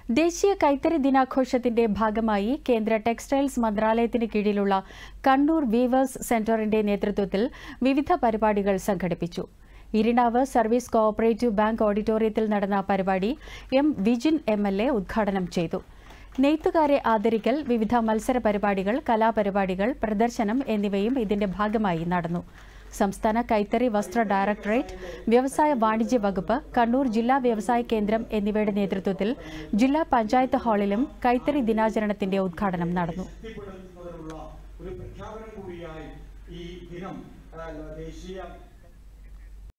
ദേശീയ കൈത്തറി ദിനാഘോഷത്തിന്റെ ഭാഗമായി കേന്ദ്ര ടെക്സ്റ്റൈൽസ് മന്ത്രാലയത്തിന് കീഴിലുള്ള കണ്ണൂർ വീവേഴ്സ് സെന്ററിന്റെ നേതൃത്വത്തിൽ വിവിധ പരിപാടികൾ സംഘടിപ്പിച്ചു ഇരിണാവ് സർവീസ് കോഓപ്പറേറ്റീവ് ബാങ്ക് ഓഡിറ്റോറിയത്തിൽ നടന്ന പരിപാടി M Vijin M L A ഉദ്ഘാടനം ചെയ്തു നെയ്ത്തുകാരെ ആദരിക്കൽ വിവിധ മത്സര പരിപാടികൾ കലാപരിപാടികൾ പ്രദർശനം എന്നിവയും ഇതിന്റെ ഭാഗമായി നടന്നു സംസ്ഥാന കൈത്തറി വസ്ത്ര ഡയറക്ടറേറ്റ് വ്യവസായ വാണിജ്യ വകുപ്പ് കണ്ണൂർ ജില്ലാ വ്യവസായ കേന്ദ്രം എന്നിവയുടെ നേതൃത്വത്തിൽ ജില്ലാ പഞ്ചായത്ത് ഹാളിലും കൈത്തറി ദിനാചരണത്തിന്റെ ഉദ്ഘാടനം നടന്നു ശക്തിപ്പെടുത്തുന്നതിനുള്ള ഒരു പ്രഖ്യാപനം കൂടിയായി ഈ ദിനം ആ, ദേശീയ